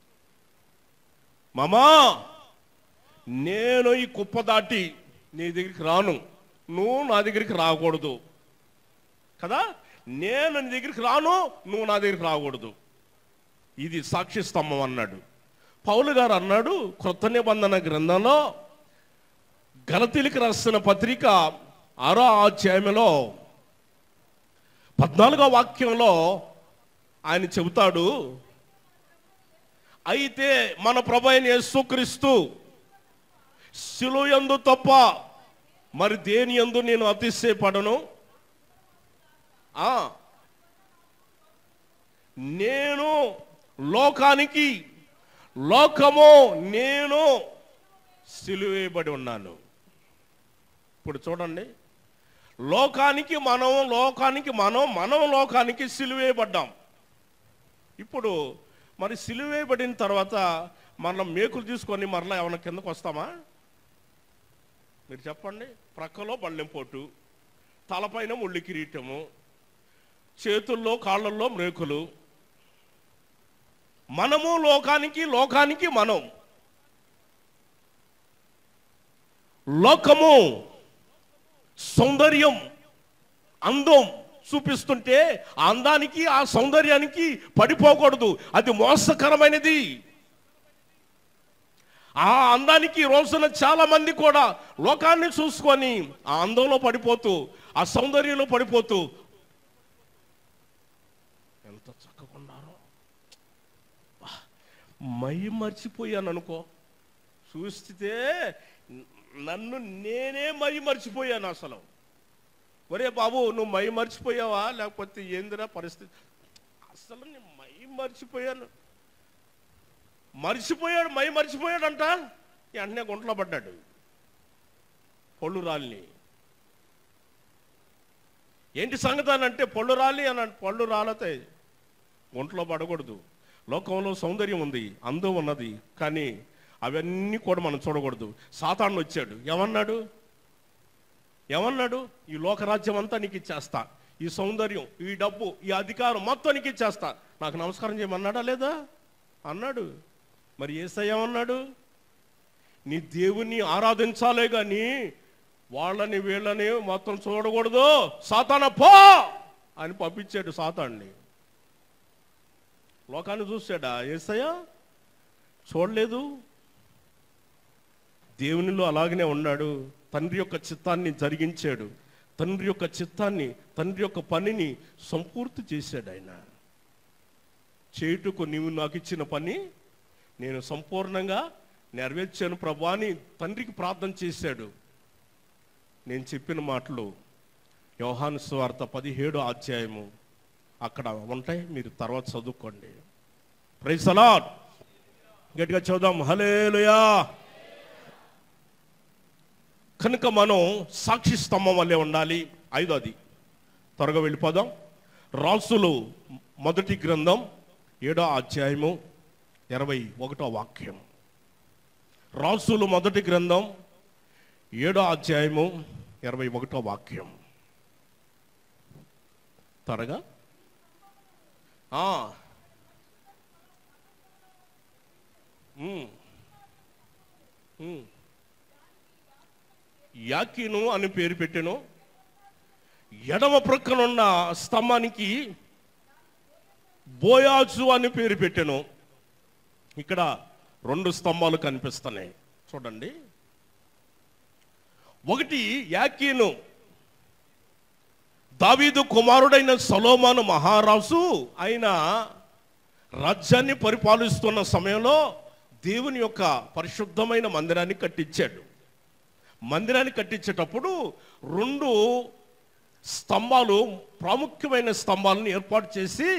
మామా నేను ఈ కుప్ప దాటి నీ దగ్గరికి రాను నువ్వు నా దగ్గరికి రాకూడదు కదా నేను నీ దగ్గరికి రాను నువ్వు నా దగ్గరికి రాకూడదు ఇది సాక్షి స్తంభం అన్నాడు పౌలు గారు అన్నాడు క్రొత్త నిబంధన గ్రంథంలో గలతీలికి రాసిన పత్రిక ఆరో అధ్యాయంలో పద్నాలుగో వాక్యంలో ఆయన చెబుతాడు అయితే మన ప్రభు అయిన యేసుక్రీస్తు శిలుయందు తప్ప మరి దేని యందు నేను అతిశయపడను ఆ, నేను లోకానికి లోకము నేను సిలువేయబడి ఉన్నాను ఇప్పుడు చూడండి లోకానికి మనం లోకానికి మనం మనం లోకానికి సిలువేయబడ్డాం ఇప్పుడు మరి సిలువేయబడిన తర్వాత మనం మేకులు తీసుకొని మరలా ఏమైనా కిందకు వస్తామా మీరు చెప్పండి ప్రక్కలో బళ్ళెంపోటు తలపైన ముళ్ళు కిరీటము చేతుల్లో కాళ్ళల్లో మేకులు మనము లోకానికి లోకానికి మనం లోకము సౌందర్యం అందం చూపిస్తుంటే ఆ అందానికి ఆ సౌందర్యానికి పడిపోకూడదు అది మోసకరమైనది ఆ అందానికి ఈ రోజున చాలా మంది కూడా లోకాన్ని చూసుకొని ఆ అందంలో పడిపోతూ ఆ సౌందర్యంలో పడిపోతూ ఎంత చక్కగా ఉన్నారో వా, మై మర్చిపోయాను అనుకో చూస్తే నన్ను నేనే మై మర్చిపోయాను అసలు ఒరే బాబు నువ్వు మై మర్చిపోయావా లేకపోతే ఏందిరా పరిస్థితి అసలు నేను మై మర్చిపోయాను మర్చిపోయాడు మై మర్చిపోయాడంట వెంటనే గుంటలో పడ్డాడు పొళ్ళు రాలిని ఏంటి సంగతి అని అంటే పళ్ళు రాలి అని అంటే పళ్ళు రాలతాయి ఒంట్లో పడకూడదు లోకంలో సౌందర్యం ఉంది అందం ఉన్నది కానీ అవన్నీ కూడా మనం చూడకూడదు సాతాను వచ్చాడు ఏమన్నాడు ఏమన్నాడు ఈ లోకరాజ్యం అంతా నీకు ఇచ్చేస్తా ఈ సౌందర్యం ఈ డబ్బు ఈ అధికారం మొత్తం నీకు ఇచ్చేస్తా నాకు నమస్కారం చేయమన్నాడా లేదా అన్నాడు మరి ఏసయ్య ఏమన్నాడు నీ దేవుణ్ణి ఆరాధించాలే కానీ వాళ్ళని వీళ్ళని మొత్తం చూడకూడదు సాతాన పో అని పంపించాడు సాతాన్ని లోకాన్ని చూశాడా ఏసయ్య చూడలేదు దేవునిలో అలాగనే ఉన్నాడు తండ్రి యొక్క చిత్తాన్ని జరిగించాడు తండ్రి యొక్క చిత్తాన్ని తండ్రి యొక్క పనిని సంపూర్తి చేశాడు ఆయన చేయుటకు నీవు నాకు ఇచ్చిన పని నేను సంపూర్ణంగా నెరవేర్చాను ప్రభా అని తండ్రికి ప్రార్థన చేశాడు నేను చెప్పిన మాటలు యోహాను స్వార్త పదిహేడు అధ్యాయము అక్కడ ఉంటాయి మీరు తర్వాత చదువుకోండి ప్రైజ్ అలాట్ గట్టిగా చదుదాం హలేలుయా కనుక మనం సాక్షి స్తంభం వల్లే ఉండాలి ఐదోది త్వరగా వెళ్ళిపోదాం రాసులు మొదటి గ్రంథం ఏడో అధ్యాయము ఇరవై ఒకటో వాక్యం రాసులు మొదటి గ్రంథం ఏడో అధ్యాయము ఇరవై ఒకటో వాక్యం త్వరగా ఆ. ఉమ్. ఉమ్. యాకిను అని పేరు పెట్టెను ఎడమ ప్రక్కనున్న స్తంభానికి బోయాజు అని పేరు పెట్టెను ఇక్కడ రెండు స్తంభాలు కనిపిస్తున్నాయి చూడండి ఒకటి యాకీను దావీదు కుమారుడైన సలోమాను మహారాజు ఆయన రాజ్యాన్ని పరిపాలిస్తున్న సమయంలో దేవుని యొక్క పరిశుద్ధమైన మందిరాన్ని కట్టించాడు మందిరాన్ని కట్టించేటప్పుడు రెండు స్తంభాలు ప్రాముఖ్యమైన స్తంభాలను ఏర్పాటు చేసి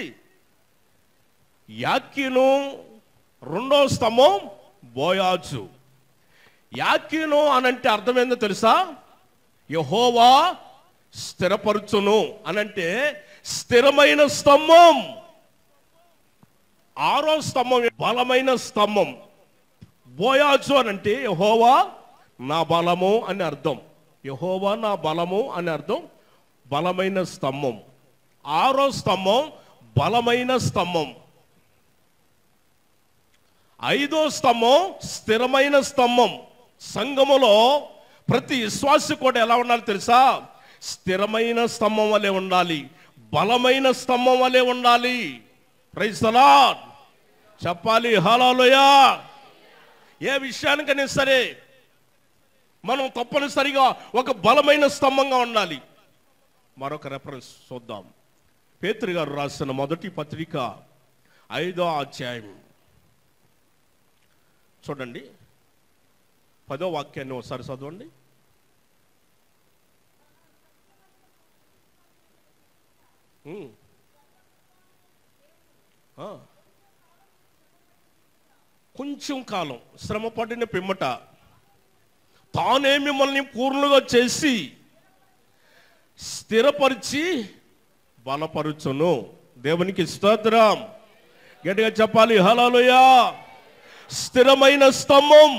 యాకీను రెండో స్తంభం బోయాజు యాకీను అనంటే అర్థం ఏందో తెలుసా యహోవా స్థిరపరచును అనంటే స్థిరమైన స్తంభం ఆరో స్తంభం బలమైన స్తంభం బోయాజు అనంటే యహోవా నా బలము అని అర్థం యహోవా నా బలము అని అర్థం బలమైన స్తంభం ఆరో స్తంభం బలమైన స్తంభం ఐదో స్తంభం స్థిరమైన స్తంభం సంఘములో ప్రతి విశ్వాసి కూడా ఎలా ఉండాలి తెలుసా స్థిరమైన స్తంభం వలె ఉండాలి బలమైన స్తంభం వలె ఉండాలి ప్రైస్తలా చెప్పాలి హలోయా ఏ విషయానికైనా సరే మనం తప్పనిసరిగా ఒక బలమైన స్తంభంగా ఉండాలి మరొక రెఫరెన్స్ చూద్దాం పేతురు గారు రాసిన మొదటి పత్రిక ఐదో అధ్యాయం చూడండి పదో వాక్యాన్ని ఒకసారి చదవండి ఉమ్. ఆ. కొంచెం కాలం శ్రమ పడిన పిమ్మట తానే మిమ్మల్ని పూర్ణులుగా చేసి స్థిరపరిచి బలపరుచును దేవునికి స్తోత్రం గట్టిగా చెప్పాలి హలోయా స్థిరమైన స్తంభం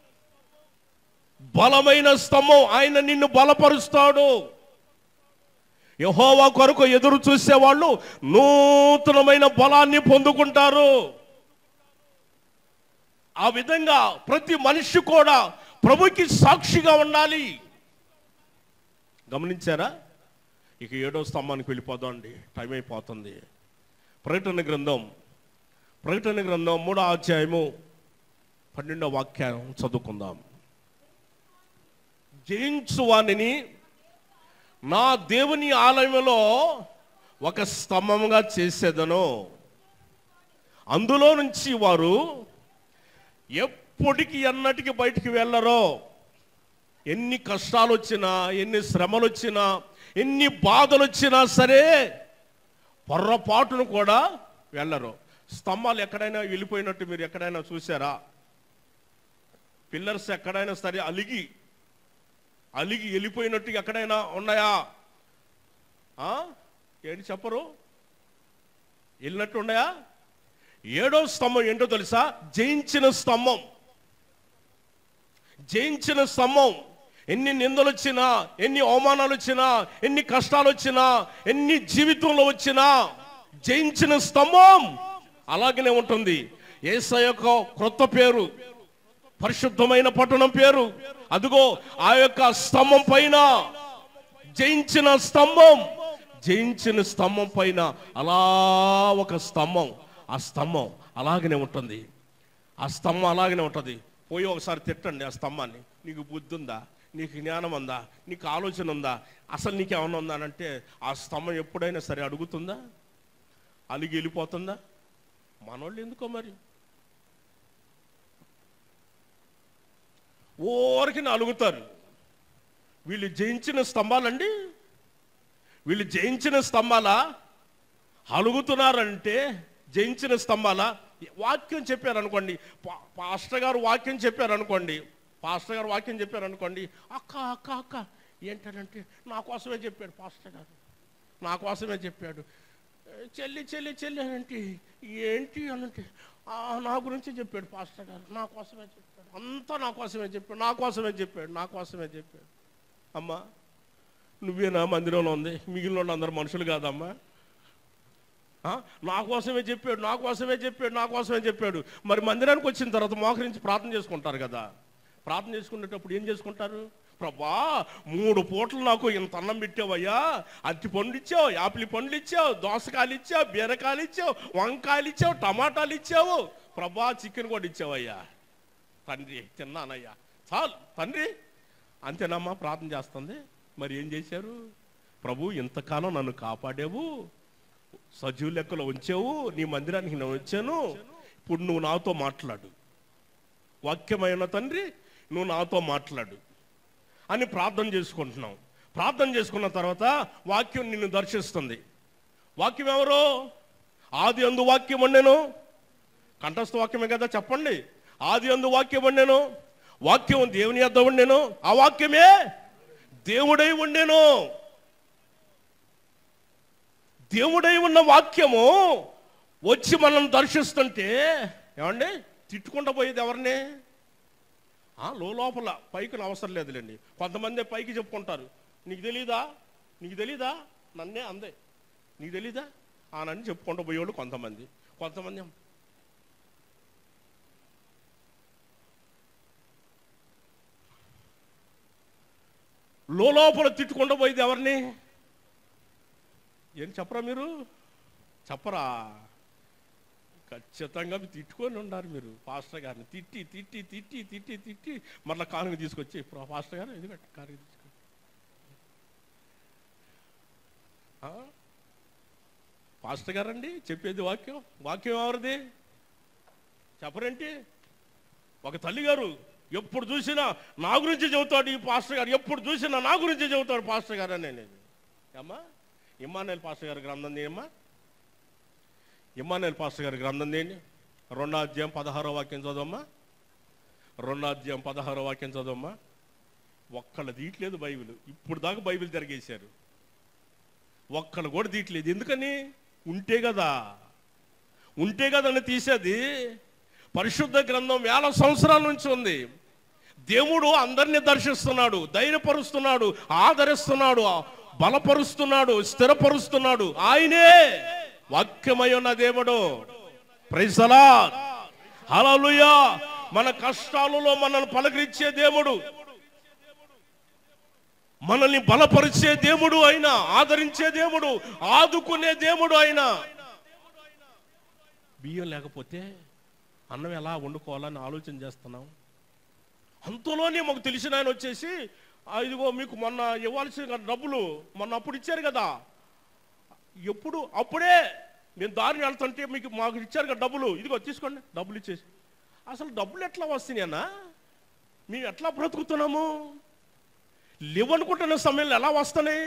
బలమైన స్తంభం ఆయన నిన్ను బలపరుస్తాడు యహోవా కొరకు ఎదురు చూసేవాళ్ళు నూతనమైన బలాన్ని పొందుకుంటారు ఆ విధంగా ప్రతి మనిషి కూడా ప్రభుకి సాక్షిగా ఉండాలి గమనించారా ఇక ఏడో స్తంభానికి వెళ్ళిపోదాం అండి టైం అయిపోతుంది ప్రకటన గ్రంథం ప్రకటన గ్రంథం మూడో అధ్యాయము పన్నెండో వాక్యం చదువుకుందాం జయించు వాణిని నా దేవుని ఆలయంలో ఒక స్తంభముగా చేసేదను అందులో నుంచి వారు ఎప్పటికి ఎన్నటికి బయటికి వెళ్ళరో ఎన్ని కష్టాలు వచ్చినా ఎన్ని శ్రమలు వచ్చినా ఎన్ని బాధలు వచ్చినా సరే పొర్రపాటును కూడా వెళ్ళరు స్తంభాలు ఎక్కడైనా వెళ్ళిపోయినట్టు మీరు ఎక్కడైనా చూసారా పిల్లర్స్ ఎక్కడైనా సరే అలిగి అలిగి వెళ్ళిపోయినట్టు ఎక్కడైనా ఉన్నాయా ఆ? ఏంటి చెప్పరు వెళ్ళినట్టు ఉన్నాయా ఏడో స్తంభం ఏంటో తెలుసా జయించిన స్తంభం జయించిన స్తంభం ఎన్ని నిందలు వచ్చినా ఎన్ని అవమానాలు వచ్చినా ఎన్ని కష్టాలు వచ్చినా ఎన్ని జీవితంలో వచ్చినా జయించిన స్తంభం అలాగనే ఉంటుంది ఏస యొక్క క్రొత్త పేరు పరిశుద్ధమైన పట్టణం పేరు అదిగో ఆ యొక్క స్తంభం పైన జయించిన స్తంభం జయించిన స్తంభం పైన అలా ఒక స్తంభం ఆ స్తంభం అలాగనే ఉంటుంది ఆ స్తంభం అలాగనే ఉంటుంది పోయి ఒకసారి తిట్టండి ఆ స్తంభాన్ని నీకు బుద్ధి ఉందా నీకు జ్ఞానం ఉందా నీకు ఆలోచన ఉందా అసలు నీకు ఏమన్నా ఉందా అని అంటే ఆ స్తంభం ఎప్పుడైనా సరే అడుగుతుందా అలిగి వెళ్ళిపోతుందా మనోళ్ళు ఎందుకో మరి ఓరికి అలుగుతారు వీళ్ళు జయించిన స్తంభాలండి వీళ్ళు జయించిన స్తంభాలా అలుగుతున్నారంటే జయించిన స్తంభాలా వాక్యం చెప్పారనుకోండి పా- పాస్టర్ గారు వాక్యం చెప్పారనుకోండి పాస్టర్ గారు వాక్యం చెప్పారనుకోండి అక్క అక్క అక్క ఏంటనంటే నా కోసమే చెప్పాడు పాస్టర్ గారు నా కోసమే చెప్పాడు "ఏ, చెల్లి చెల్లి చెల్లి అనంటే ఏంటి అనంటే "ఆ, నా గురించి చెప్పాడు పాస్టర్ గారు నా కోసమే చెప్పాడు అంతా నా కోసమే చెప్పాడు నా కోసమే చెప్పాడు నా కోసమే చెప్పాడు అమ్మా నువ్వేనా మందిరంలో ఉంది మిగిలిన వాళ్ళు అందరు మనుషులు కాదమ్మా ఆ? నా కోసమే చెప్పాడు నా కోసమే చెప్పాడు నా కోసమే చెప్పాడు మరి మందిరానికి వచ్చిన తర్వాత మోకరించి ప్రార్థన చేసుకుంటారు కదా ప్రార్థన చేసుకునేటప్పుడు ఏం చేసుకుంటారు ప్రభా మూడు పూటలు నాకు ఇంత అన్నం పెట్టావయ్యా అరటి పండ్లు ఇచ్చావు యాపిల్ పండ్లు ఇచ్చావు దోసకాయలు ఇచ్చావు బీరకాయలు ఇచ్చావు వంకాయలు ఇచ్చావు టమాటాలు ఇచ్చావు ప్రభా చికెన్ కూడా ఇచ్చావయ్యా తండ్రి తిన్నానయ్యా చాలు తండ్రి అంతేనమ్మా ప్రార్థన చేస్తుంది మరి ఏం చేశారు ప్రభు ఇంతకాలం నన్ను కాపాడావు సజీవ లెక్కలో ఉంచావు నీ మందిరానికి నేను వచ్చాను ఇప్పుడు నువ్వు నాతో మాట్లాడు వాక్యమైన తండ్రి నువ్వు నాతో మాట్లాడు అని ప్రార్థన చేసుకుంటున్నాం ప్రార్థన చేసుకున్న తర్వాత వాక్యం నిన్ను దర్శిస్తుంది వాక్యం ఎవరు ఆది అందు వాక్యం వండెను కంఠస్థ వాక్యమే కదా చెప్పండి ఆది అందు వాక్యం వండెను వాక్యం దేవుని యొద్ద వండెను ఆ వాక్యమే దేవుడై ఉండెను దేవుడై ఉన్న వాక్యము వచ్చి మనం దర్శిస్తుంటే ఏమండి తిట్టుకుంటూ పోయేది ఎవరిని ఆ, లోపల పైకి అవసరం లేదులేండి కొంతమంది పైకి చెప్పుకుంటారు నీకు తెలీదా నీకు తెలీదా నన్నే అందే నీకు తెలీదా ఆ నన్ను చెప్పుకుంటూ పోయేవాళ్ళు కొంతమంది కొంతమంది లోపల తిట్టుకుంటూ పోయేది ఎవరిని ఏం చెప్పరా మీరు చెప్పరా ఖచ్చితంగా మీరు తిట్టుకొని ఉన్నారు మీరు పాస్టర్ గారిని తిట్టి తిట్టి తిట్టి తిట్టి తిట్టి మళ్ళీ కానుక తీసుకొచ్చి ఇప్పుడు పాస్టర్ గారు ఇది పెట్టు కానుక తీసుకొచ్చి ఆ? పాస్టర్ గారండి చెప్పేది వాక్యం వాక్యం ఎవరిది చెప్పరేంటి ఒక తల్లి గారు ఎప్పుడు చూసినా నా గురించి చెబుతాడు ఈ పాస్టర్ గారు ఎప్పుడు చూసినా నా గురించి చెబుతాడు పాస్టర్ గారు అని నేను అమ్మా ఇమ్మానుయల్ పాస్టర్ గారి గ్రంథం తీయమ్మా ఇమ్మానుయల్ పాస్టర్ గారి గ్రంథం తీయండి రెండో అధ్యాయం పదహారో వాక్యం చదవమ్మా రెండో అధ్యాయం పదహారో వాక్యం చదవమ్మా ఒక్కళ్ళ తీయట్లేదు బైబిల్ ఇప్పుడు దాకా బైబిల్ తిరిగేశారు ఒక్కళ్ళు కూడా తీయట్లేదు ఎందుకని ఉంటే కదా ఉంటే కదండి తీసేది పరిశుద్ధ గ్రంథం వేల సంవత్సరాల నుంచి ఉంది దేవుడు అందరినీ దర్శిస్తున్నాడు ధైర్యపరుస్తున్నాడు ఆదరిస్తున్నాడు బలపరుస్తున్నాడు స్థిరపరుస్తున్నాడు ఆయనే వాక్యమై ఉన్న దేవుడు ప్రైసలా హల్లెలూయా మన కష్టాలలో మనల్ని పలకరించే దేవుడు మనల్ని బలపరిచే దేవుడు ఆయన ఆదరించే దేవుడు ఆదుకునే దేవుడు ఆయన బియ్యం లేకపోతే అన్నం ఎలా వండుకోవాలని ఆలోచన చేస్తున్నాం అంతలోనే మాకు తెలిసిన ఆయన వచ్చేసి "ఆ, ఇదిగో మీకు మొన్న ఇవ్వాల్సిన డబ్బులు మొన్న అప్పుడు ఇచ్చారు కదా ఎప్పుడు అప్పుడే నేను దారిని వెళ్తుంటే మీకు మాకు ఇచ్చారు కదా డబ్బులు ఇదిగో తీసుకోండి డబ్బులు ఇచ్చేసి అసలు డబ్బులు ఎట్లా వస్తున్నాయన్నా మేము ఎట్లా బ్రతుకుతున్నాము లేవనుకుంటున్న సమయంలో ఎలా వస్తున్నాయి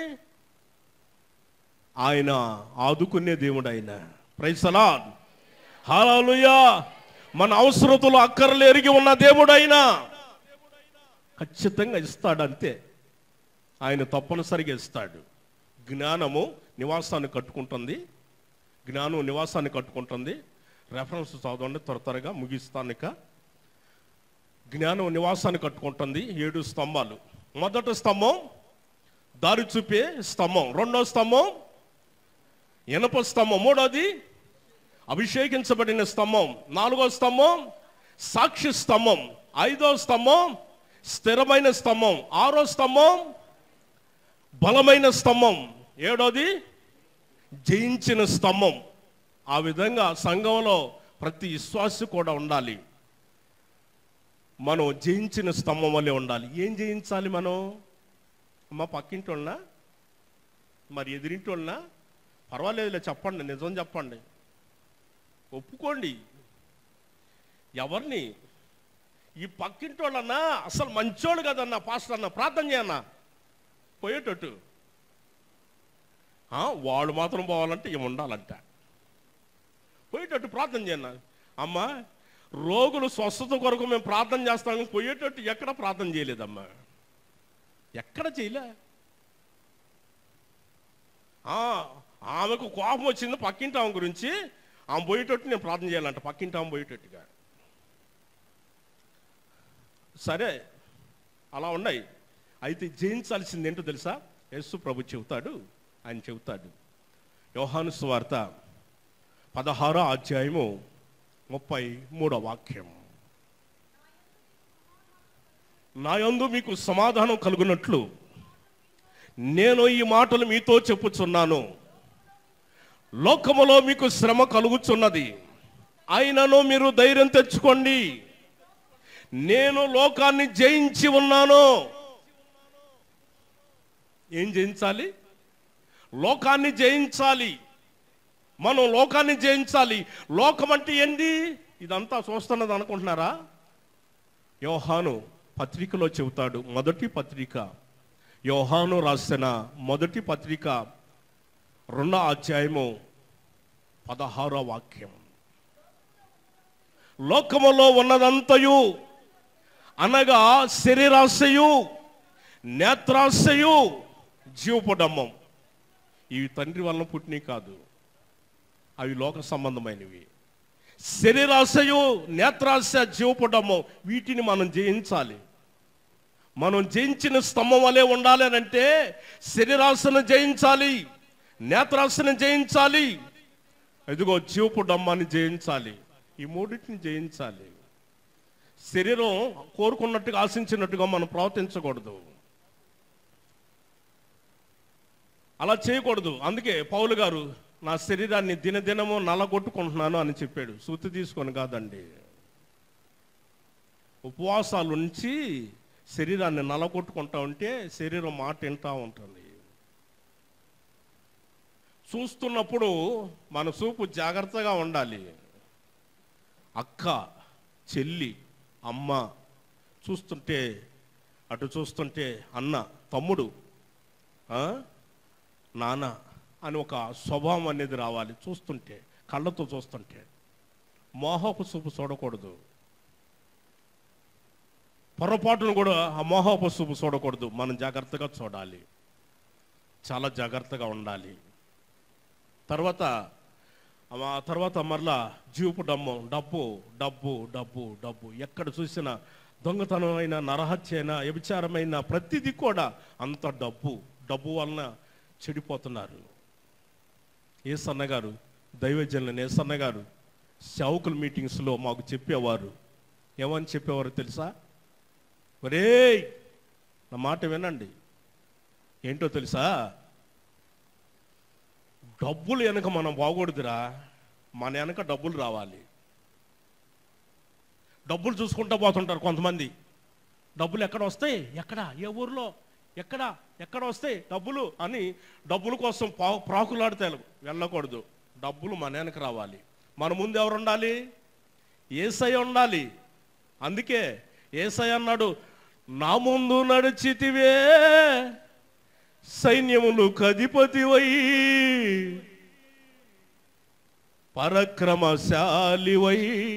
ఆయన ఆదుకునే దేవుడు ఆయన ప్రైసలా హాలూయా మన అవసరతలు అక్కర్లు ఎరిగి ఉన్న దేవుడు ఆయన ఖచ్చితంగా ఇస్తాడు అంతే ఆయన తప్పనిసరిగా ఇస్తాడు జ్ఞానము నివాసాన్ని కట్టుకుంటుంది జ్ఞానం నివాసాన్ని కట్టుకుంటుంది రెఫరెన్స్ చదవండి త్వర త్వరగా ముగిస్తానిక జ్ఞానం నివాసాన్ని కట్టుకుంటుంది ఏడు స్తంభాలు మొదటి స్తంభం దారి చూపే స్తంభం రెండో స్తంభం ఇనప స్తంభం మూడోది అభిషేకించబడిన స్తంభం నాలుగో స్తంభం సాక్షి స్తంభం ఐదో స్తంభం స్థిరమైన స్తంభం ఆరో స్తంభం బలమైన స్తంభం ఏడోది జయించిన స్తంభం ఆ విధంగా సంఘంలో ప్రతి విశ్వాసి కూడా ఉండాలి మనం జయించిన స్తంభం వల్లే ఉండాలి ఏం జయించాలి మనం మా పక్కింటి వాళ్ళనా మరి ఎదిరింటి వాళ్ళనా పర్వాలేదులే చెప్పండి నిజం చెప్పండి ఒప్పుకోండి ఎవరిని ఈ పక్కింటి వాళ్ళన్నా అసలు మంచోడు కదన్నా పాస్టర్ అన్న ప్రార్థన చేయన్నా పోయేటట్టు ఆ, వాడు మాత్రం పోవాలంటే ఇవి ఉండాలంట పోయేటట్టు ప్రార్థన చేయన్నా అమ్మా రోగులు స్వస్థత కొరకు మేము ప్రార్థన చేస్తాం కానీ పోయేటట్టు ఎక్కడ ప్రార్థన చేయలేదమ్మా ఎక్కడ చేయలే ఆ, ఆమెకు కోపం వచ్చింది పక్కింటి ఆమె గురించి ఆమె పోయేటట్టు నేను ప్రార్థన చేయాలంట పక్కింటి ఆమె పోయేటట్టుగా సరే అలా ఉన్నాయి అయితే జయించాల్సింది ఏంటో తెలుసా యేసు ప్రభు చెబుతాడు ఆయన చెబుతాడు యోహాను సువార్త పదహారో అధ్యాయము ముప్పై మూడో వాక్యం నా యందు మీకు సమాధానం కలుగునట్లు నేను ఈ మాటలు మీతో చెప్పుచున్నాను లోకములో మీకు శ్రమ కలుగుచున్నది అయినను మీరు ధైర్యం తెచ్చుకోండి నేను లోకాన్ని జయించి ఉన్నాను ఏం జయించాలి లోకాన్ని జయించాలి మనం లోకాన్ని జయించాలి లోకం అంటే ఏంది ఇదంతా చూస్తున్నది అనుకుంటున్నారా యోహాను పత్రికలో చెబుతాడు మొదటి పత్రిక యోహాను రాసిన మొదటి పత్రిక రెండో అధ్యాయము పదహారో వాక్యం లోకములో ఉన్నదంతయు అనగా శరీరాశయు నేత్రాశయు జీవపుడమ్మం ఇవి తండ్రి వలన పుట్టినవి కాదు అవి లోక సంబంధమైనవి శరీరాశయు నేత్రాశ జీవపుడమ్మం వీటిని మనం జయించాలి మనం జయించిన స్తంభం వలె ఉండాలి అని అంటే శరీరాశను జయించాలి నేత్రాశను జయించాలి ఇదిగో జీవపు డమ్మాన్ని జయించాలి ఈ మూడింటిని జయించాలి శరీరం కోరుకున్నట్టుగా ఆశించినట్టుగా మనం ప్రవర్తించకూడదు అలా చేయకూడదు అందుకే పౌలు గారు నా శరీరాన్ని దినదినము నలగొట్టుకుంటున్నాను అని చెప్పాడు సుత్తి తీసుకొని కాదండి ఉపవాసాలు ఉంచి శరీరాన్ని నలగొట్టుకుంటా ఉంటే శరీరం మాట వింటా ఉంటుంది చూస్తున్నప్పుడు మన చూపు జాగ్రత్తగా ఉండాలి అక్క చెల్లి అమ్మ చూస్తుంటే అటు చూస్తుంటే అన్న తమ్ముడు ఆ, నాన్న అని ఒక స్వభావం అనేది రావాలి చూస్తుంటే కళ్ళతో చూస్తుంటే మోహపు చూపు చూడకూడదు పొరపాటును కూడా ఆ మోహపు చూపు చూడకూడదు మనం జాగ్రత్తగా చూడాలి చాలా జాగ్రత్తగా ఉండాలి తర్వాత ఆ తర్వాత మరలా జీవపు డమ్ము డబ్బు డబ్బు డబ్బు డబ్బు ఎక్కడ చూసినా దొంగతనమైన నరహత్యైన వ్యభిచారమైన ప్రతిదీ కూడా అంత డబ్బు డబ్బు వలన చెడిపోతున్నారు ఏ సన్నగారు దైవజనులను ఏ సన్నగారు సేవకుల మీటింగ్స్లో మాకు చెప్పేవారు ఏమని చెప్పేవారు తెలుసా ఒరేయ్ నా మాట వినండి ఏంటో తెలుసా డబ్బులు వెనక మనం బాగూడదురా మన వెనక డబ్బులు రావాలి డబ్బులు చూసుకుంటూ పోతుంటారు కొంతమంది డబ్బులు ఎక్కడ వస్తాయి ఎక్కడ ఏ ఊర్లో ఎక్కడ ఎక్కడ వస్తాయి డబ్బులు అని డబ్బుల కోసం పా ప్రాకులాడితే వెళ్ళకూడదు డబ్బులు మన వెనక రావాలి మన ముందు ఎవరు ఉండాలి ఏసై ఉండాలి అందుకే ఏసై అన్నాడు నా ముందు నడిచితివే సైన్యములు కధిపతివై పరక్రమశాలివై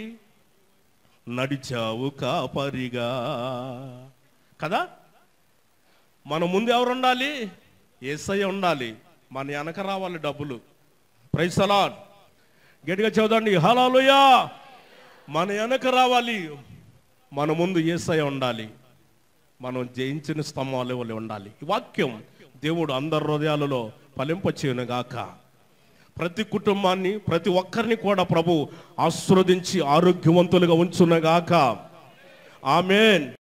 నడిచావు కాపరిగా కదా మన ముందు ఎవరు ఉండాలి ఏసై ఉండాలి మన వెనక రావాలి డబ్బులు ప్రైసలాడ్ గట్టిగా చదవండి హలాలుయా మన వెనక రావాలి మన ముందు ఏసై ఉండాలి మనం జయించిన స్తంభాలు వల్ల ఉండాలి ఈ వాక్యం దేవుడు అందరి హృదయాలలో ఫలింపచేయును గాక ప్రతి కుటుంబాన్ని ప్రతి ఒక్కరిని కూడా ప్రభు ఆశీర్వదించి ఆరోగ్యవంతులుగా ఉంచునగాక ఆమెన్